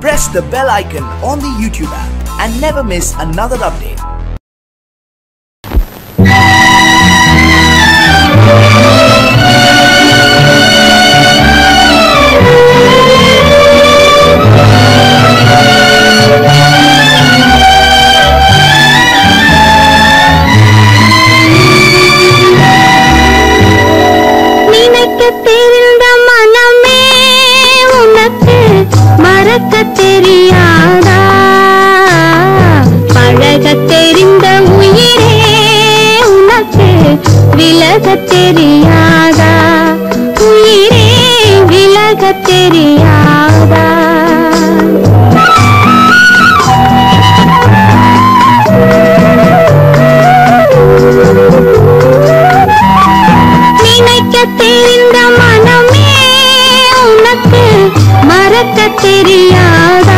press the bell icon on the YouTube app and never miss another update. நினைக்க தெரிந்த மனமே உனக்கு மறக்க தெரியாதா பழக தெரிந்த உயிரே உனக்கு விலக தெரியாதா உயிரே விலக தெரியாதா நினைக்க தெரிந்த மனமே உனக்கு மறக்க தெரியாதா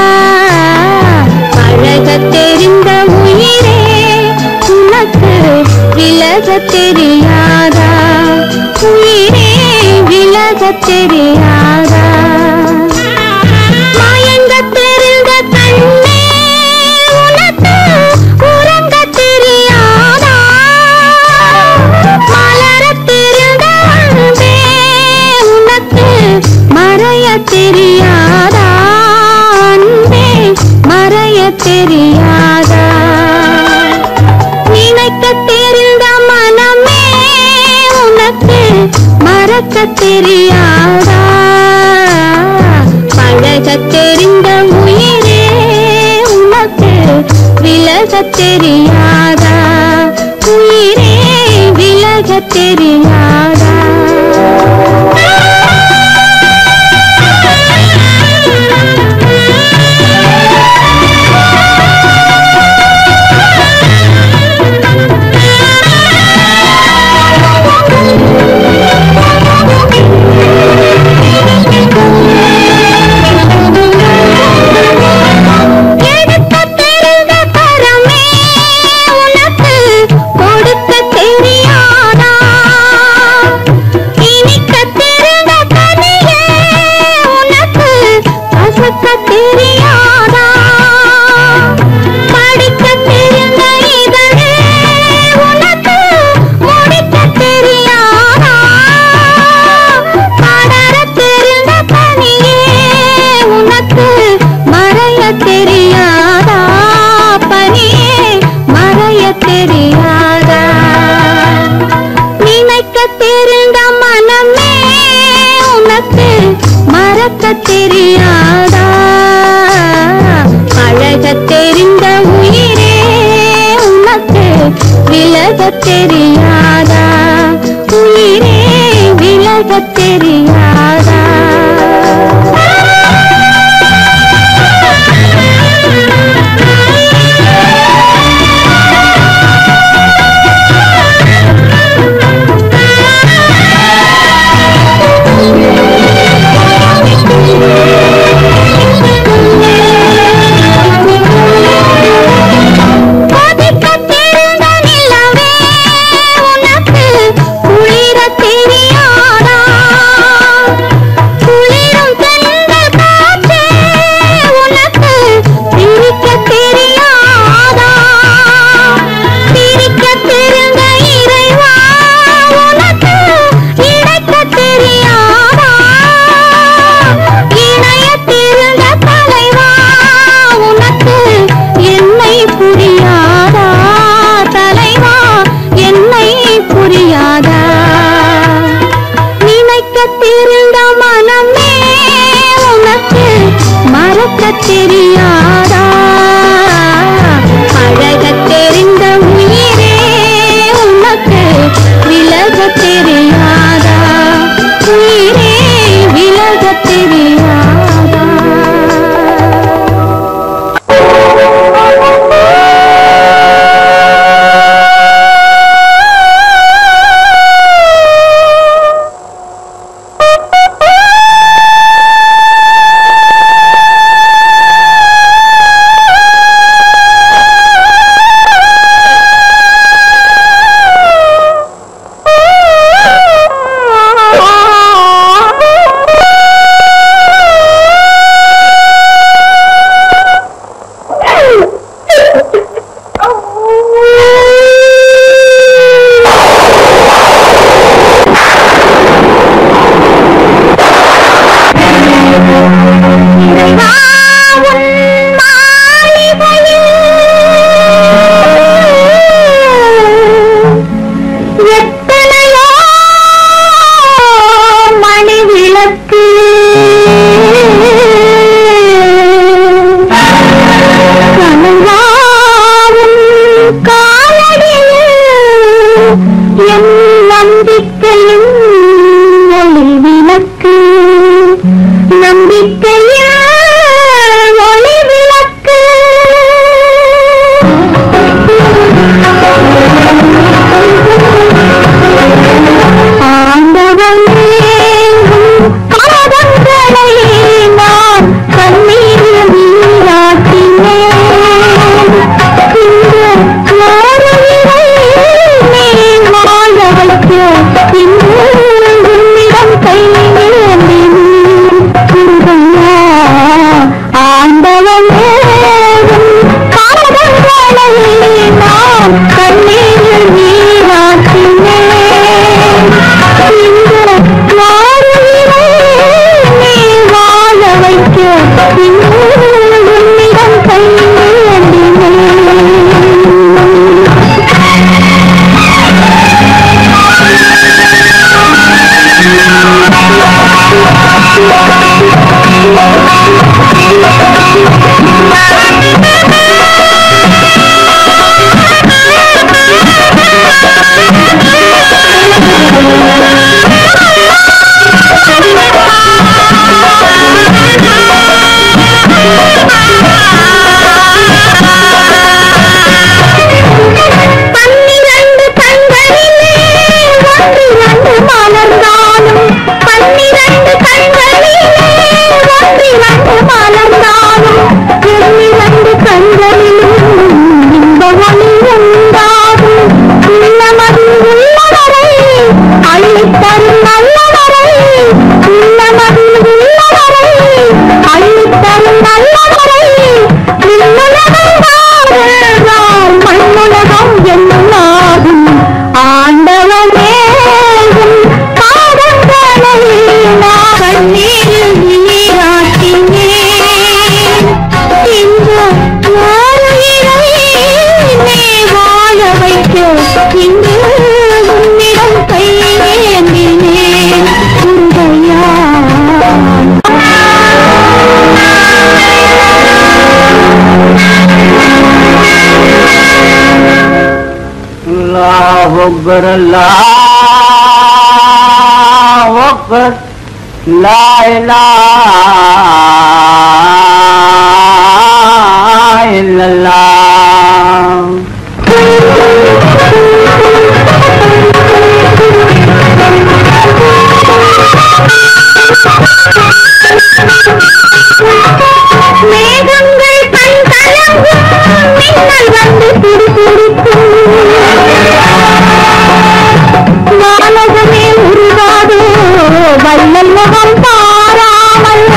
பழக தெரிந்த உயிரே உனக்கு விலக தெரியாதா உயிரே விலக தெரியாதா மயங்க தெரிந்த கண்ணே உனக்கு உறங்க தெரியாதா மலரத் தெரிந்த அன்பே உனக்கு மறைய தெரியாதா அன்பே மறைய தெரியாதா நினைக்க தெரிந்த மனமே உனக்கு மறக்க தெரியாதா பழக தெரிந்த உயிரே உனக்கு விலக தெரியாதா உயிரே விலக தெரியாதா எடுக்க தெரிந்த கரமே உனக்கு கொடுக்க தெரியாதா இனிக்க தெரிந்த கனியே உனக்கு கசக்க தெரியாதா படிக்க தெரிந்த இதழே உனக்கு முடிக்க தெரியாதா படர தெரிந்த பனியே உனக்கு மறைய தெரியாதா பனியே மறைய தெரியாதா நினைக்க தெரிந்த மனமே உனக்கு மறக்க தெரியாதா பழக தெரிந்த உயிரே உனக்கு விலக தெரியாதா உயிரே விலக தெரியாதா கொதிக்க தெரிந்த நிலவே உனக்கு குளிர தெரியாதா குளிரும் தென்றல் காற்றே உனக்கு பிரிக்க தெரியாதா பிரிக்க தெரிந்த இறைவா உனக்கு இணைக்க தெரியாதா இணைய தெரிந்த தலைவா உனக்கு என்னை புரியாதா தலைவா என்னை புரியாதா நினைக்க தெரிந்த மனமே உனக்கு மறக்க தெரியாதா பழக தெரிந்த உயிரே உனக்கு விலக தெரியாதா உயிரே விலக தெரியாதா இறைவா உன் மாளிகையில் எத்தனையோ மணி விளக்கு கனவாவும் காலடியில் என் நம்பிக்கையும் ஒளி விளக்கு நம்பிக்கையில் ஒளி விளக்கு ஆண்டவனே உம் பாதங்களை நான் கண்ணீரில் நீராட்டினேன் இந்த மாறுயிரை நீ வாழ வைக்க இன்று உன்னிடம் கை ஏந்தினேன் குருதையா ஆண்டவனே உம் பாதங்களை நான் கண்ணீரில் நீராட்டினேன் இந்த மாறுயிரை நீ வாழ வைக்க இன்று உன்னிடம் கை ஏந்தினேன் பன்னிரண்டு கண்களிலே ஒன்றிரண்டு மலர்ந்தாலும் பன்னிரண்டு கண்களிலே ஒன்றிரண்டு மலர்ந்தாலும் எண்ணிரண்டு கண்களிலும் இன்ப ஒளி உண்டாகும் உள்ளமதில் உள்ளவரை அள்ளித்தரும் நல்லவரை உள்ளமதில் உள்ளவரை அள்ளித்தரும் நல்லவரை விண்ணுலகம் வாழ்ந்தால் மண்ணுலகம் என்னாகும் ஆண்டவனே உன் பாதங்களை நான் கண்ணீரில் நீராட்டினேன் இந்த வாழையிலை நீ வாழ வைக்க இன்று உன்னிடம் கை ஏந்தினேன் குருதையா अल्लाह अकबर अल्लाह अकबर ला इलाहा इल्लल्लाह மேகங்கள் கண் கலங்கும் மின்னல் வந்து துடிதுடிக்கும் வானகமே உருவாதோ வள்ளல் முகம் பாராமல்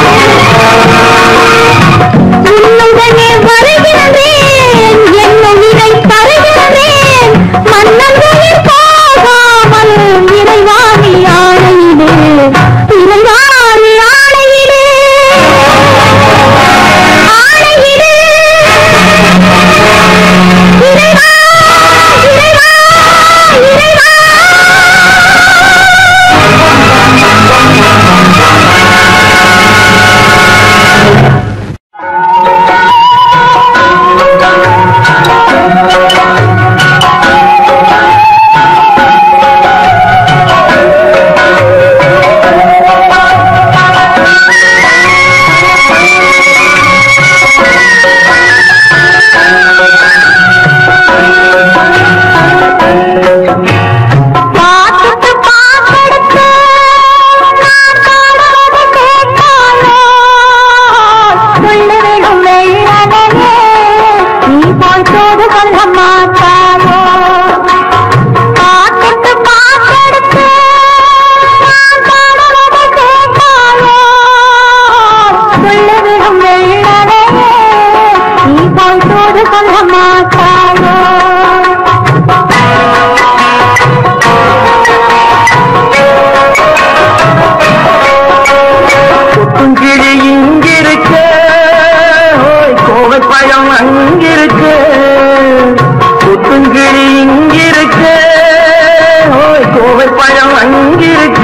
உன்னுடனே வருகின்றேன் என் உயிரை தருகின்றேன் மன்னன் உயிர் போகாமல் இறைவாணி ஆணையிலே இறைவாணி ஆணையிலே ஆணையிலே கொட்டுங்கிழி இங்கிருக்க ஓய் கோவை பழம் அங்கிருக்க கொட்டுங்கிழி இங்கிருக்க ஓய் கோவை பழம் அங்கிருக்க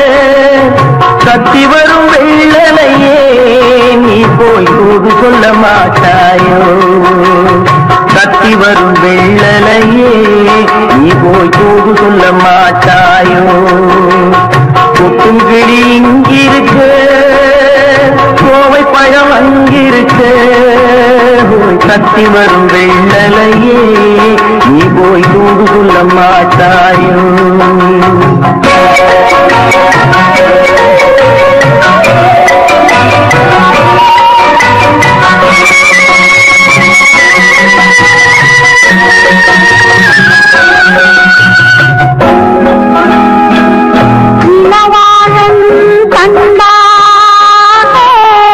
கத்தி வரும் வெள்ளலையே நீ போய் தூது சொல்ல மாட்டாயோ கத்தி வரும் வெள்ளலையே நீ போய் தூது சொல்ல மாட்டாயோ கொட்டுங்கிளி இங்கிருக்கு கோவை பழம் அங்கிருக்கு கத்தி வரும் வெள்ளலையே நீ போய் தூது சொல்ல மாட்டாயோ இளவாழம் கண்டானே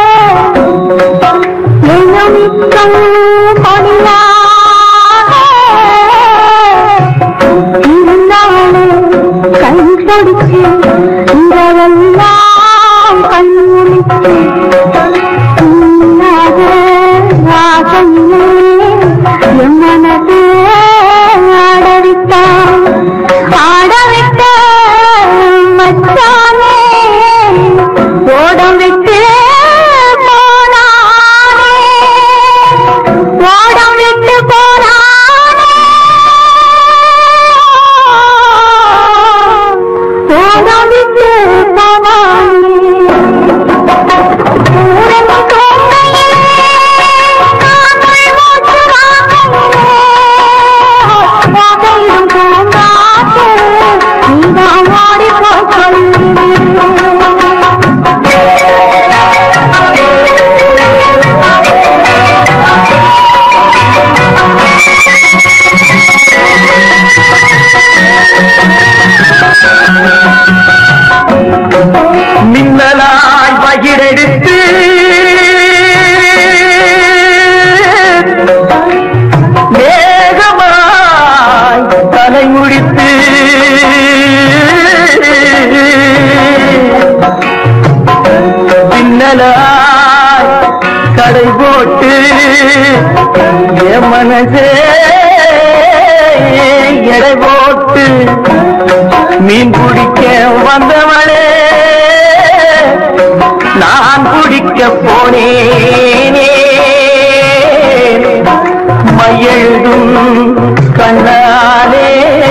எழுமிக்கம் கொடியானே இருந்தாலே கை கொடுத்து இரவெல்லாம் கண்முழித்து இன்னாத ராசையே என் மனதே ஆடவிட்டான் ஆடவிட்ட மச்சானே ஓடம் விட்டு போனானே ஓடம் விட்டு போனானே ஓடம் விட்டு போனானே ஊரன் கோட்டையிலே காதல் மூச்சு ராகையிலே வாகையிலும் பூங்காற்று நீதான் ஓடிப்போய் மின்னலாய் பகிரெடுத்து வேகமாய் தலை முடித்து பின்னலாய் கடை போட்டு என் மனசே எடை போட்டு மீன் பிடிக்க வந்தவளே நான் பிடிக்க போனேனே மையெழுதும் கண்ணாலே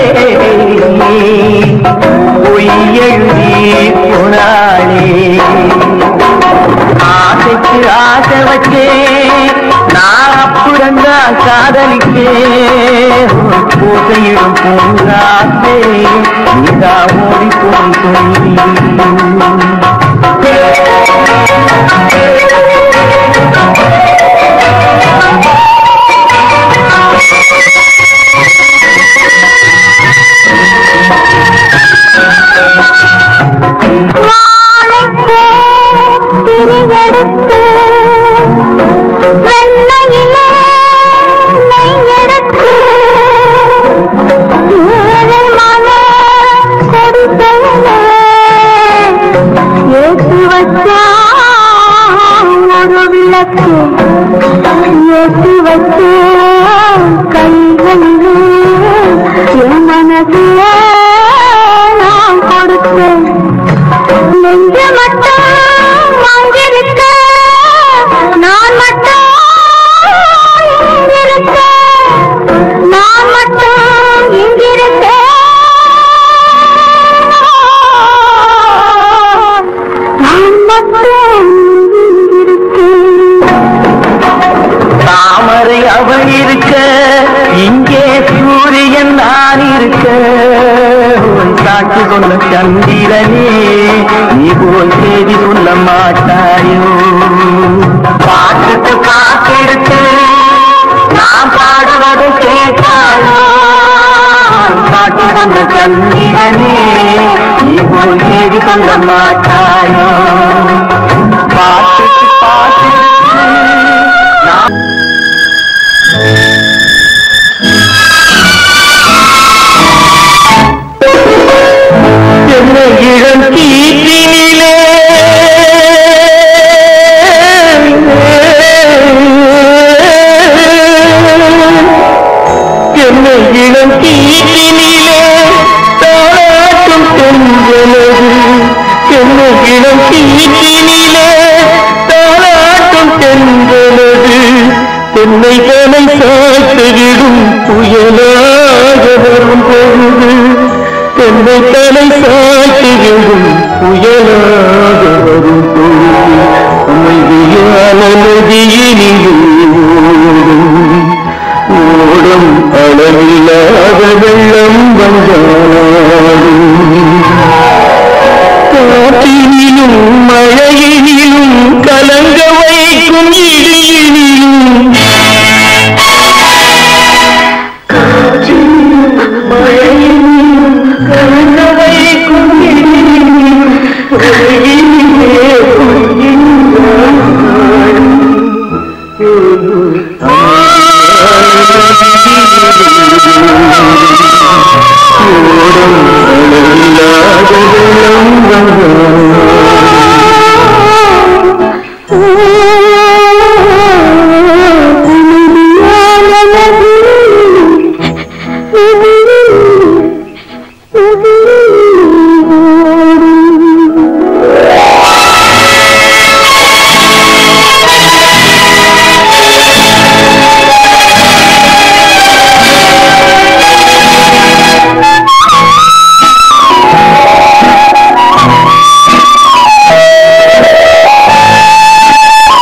பொய் எழுதி போனாளே ஆசைக்கு ஆசை வச்சேன் நான் அப்புறந்தான் காதலிக்கேன் பூசையிடும் பூங்காத்தே நீதா ஓடி போய் சொல்லி வாழைப்பூ திரிகெடுத்து வெண்ணையிலே நெய்யெடுத்து ஏழல் மன கொடிக்கையிலே ஏற்றி வச்சா ஒரு விளக்கு ஏற்றி வச்ச கைகளிலே என் மனதிலே நான் கொடுத்தேன் நெஞ்ச மட்டும் வாங்கியிருக்க நான் மட்டும் இங்கிருக்க நான் மட்டும் இங்கிருக்க நான் மட்டும் இங்கிருக்கேன் தாமரை அவள் இருக்க இங்கே சூரியன் நான் இருக்க உன் சாட்சி சொன்ன சந்திரனே நீ போல் செய்தி சொல்ல மாட்டாயோ பாட்டுக்கு பாட்டெடுத்து நான் பாடுவது கேட்டாயோ சாட்சி சொன்ன சந்திரனே நீ போல் செய்தி சொல்ல மாட்டாயோ பாட்டுக்கு பாட்டெடுத்து நான் என்னை இளம் கீற்றினிலே என்னை இளம் கீட்டினிலே தாளாட்டும் தென்றலது என்னை இளம் கீட்டினிலே தாளாட்டும் தென்றலது தென்னை தலை சாத்துவிடும் புயலாக வரும் பொழுது தென்னை தலை சாத்துவிடும் புயலாக வரும் பொழுது அமைதியான நதியினில் ஓடும் ஓடும் அளவில்லாத வெள்ளம் வந்தாடும் காற்றினிலும் மழையினிலும் கலங்க வைக்கும் இடியினிலும் காற்றினிலும் மழையினிலும் கலங்க வைக்கும் இடியினிலும் உலகினிலே ஆ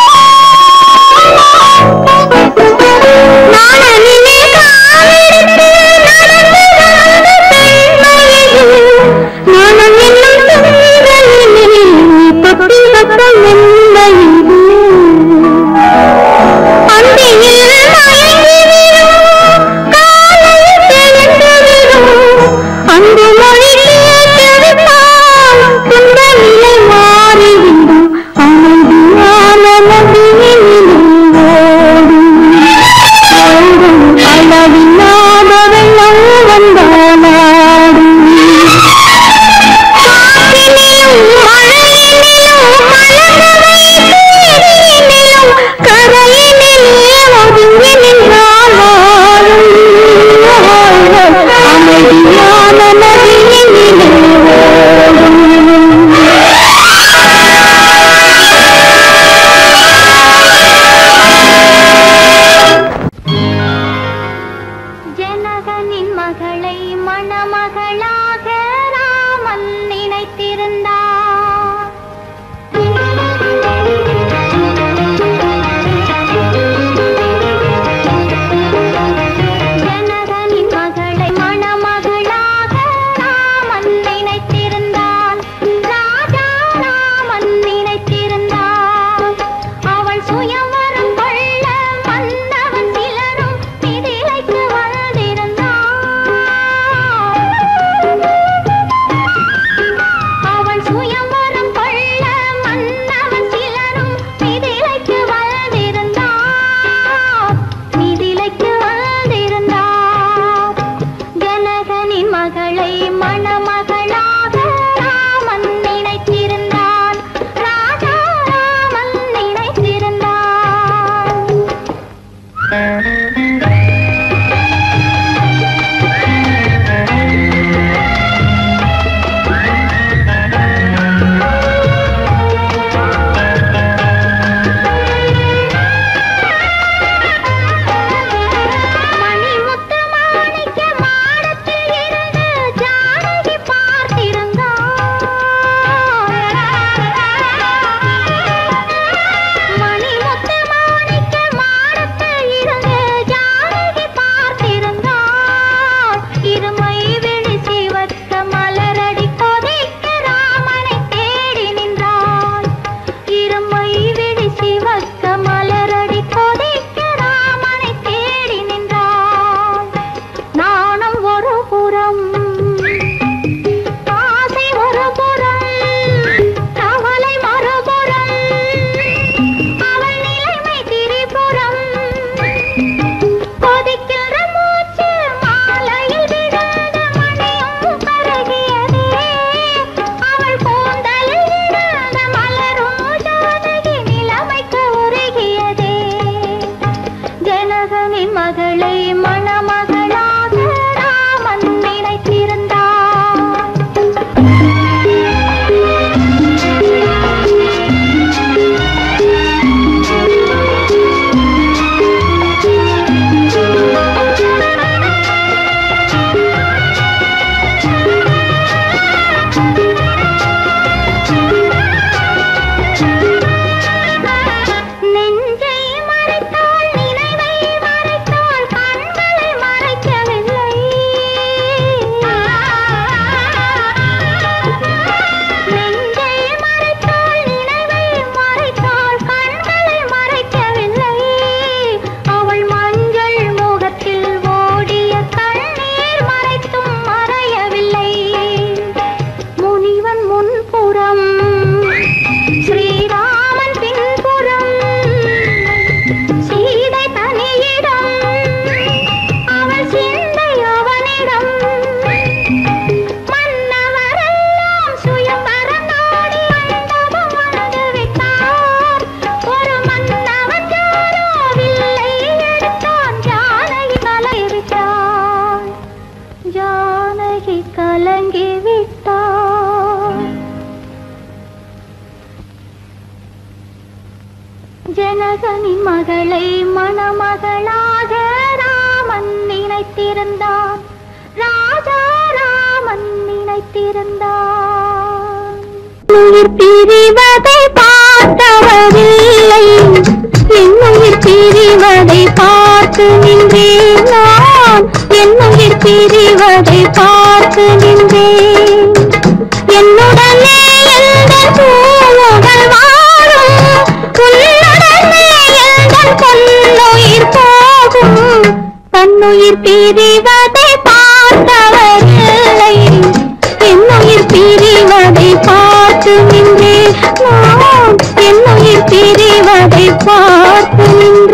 ஜனகனின் மகளை மணமகளாக ராமன் நினைத்திருந்தான் ராஜா ராமன் நினைத்திருந்தான் உயிர் பிரிவதை பார்த்தவரில்லை என்னுயிர் பிரிவதை பார்த்து நின்றேன் நான் என்னுயிர் பிரிவதை பார்த்து நின்றேன் என்னுடனே எந்த பூவுகள் வாழும் உன்னுடனே எந்த பொன்னுயிர் போகும் தன்னுயிர் பிரிவதை பார்த்தவரில்லை என்னுயிர் பிரிவதை பார்த்து நின்றேன் நான் என்னுயிர் பிரிவதை பார்த்து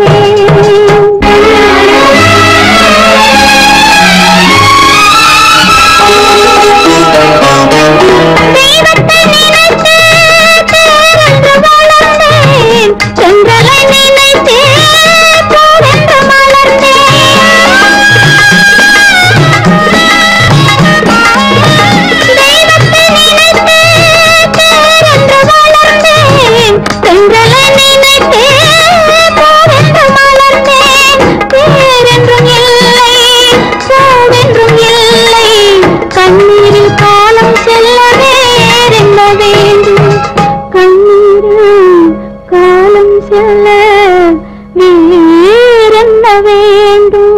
நின்றேன் தெய்வத்தை நினைத்து பேரன்று வளர்ந்தேன் சென்றலை நினைத்து பூவென்று மலர்ந்தேன் தெய்வத்தை நினைத்து பேரன்று வளர்ந்தேன் சென்றலை நினைத்து பூவென்று மலர்ந்தேன் பேரென்றும் இல்லை பூவென்றும் இல்லை கண்ணீரில் காலம் செல்ல வேறென்ன வேண்டும் கண்ணீரில் காலம் செல்ல வேறென்ன வேண்டும்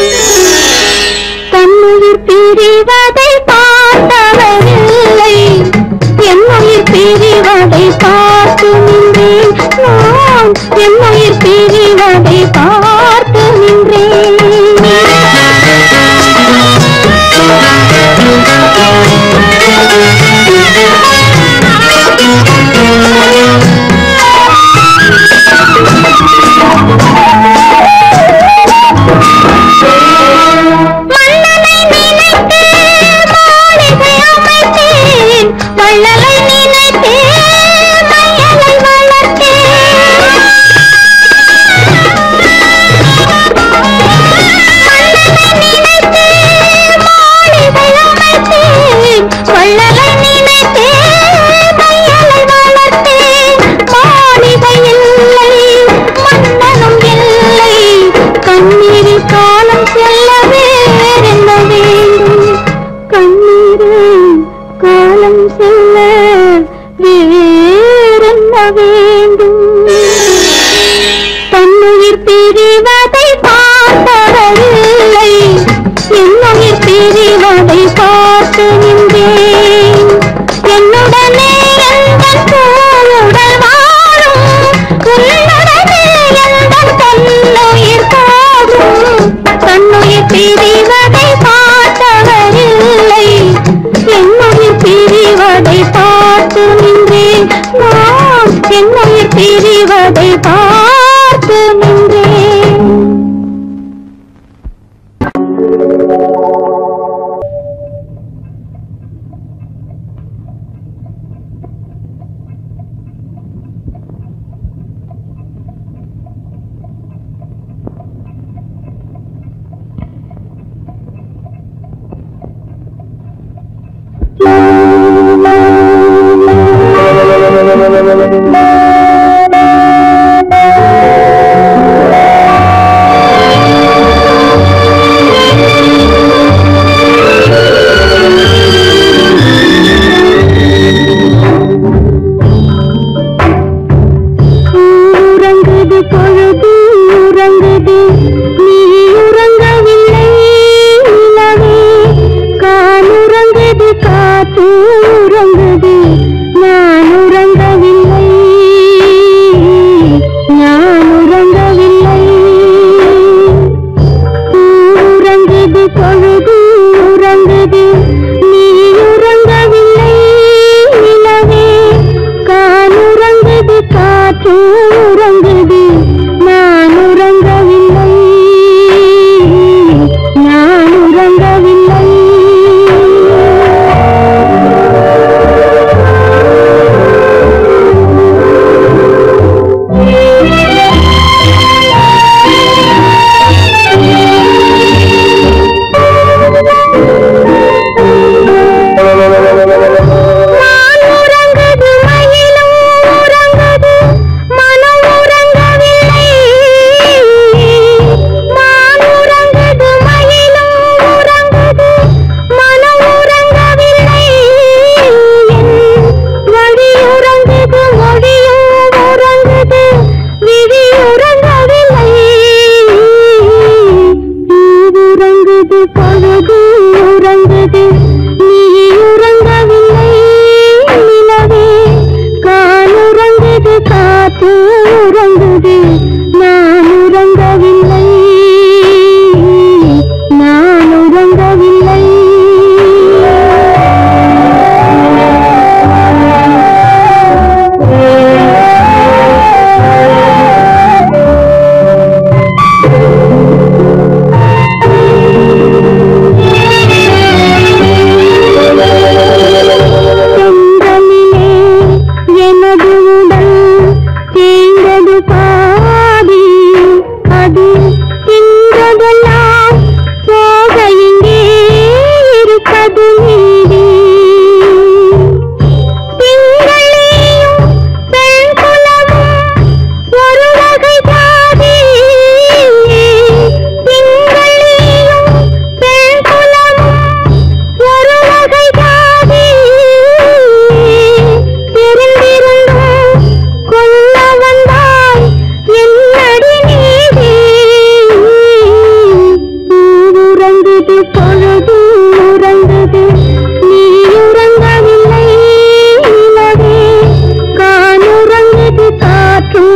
தன்னுயிர் பிரிவதை பார்த்தவரில்லை என்னுயிர் பிரிவதை பார்த்து நின்றேன் நான் என்னுயிர் பிரிவதை பார்த்து மன்னனை நினைத்து மாளிகை அமைத்தேன் வள்ளலை நினைத்து மையலை வளர்த்தேன்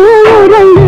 உறங்கு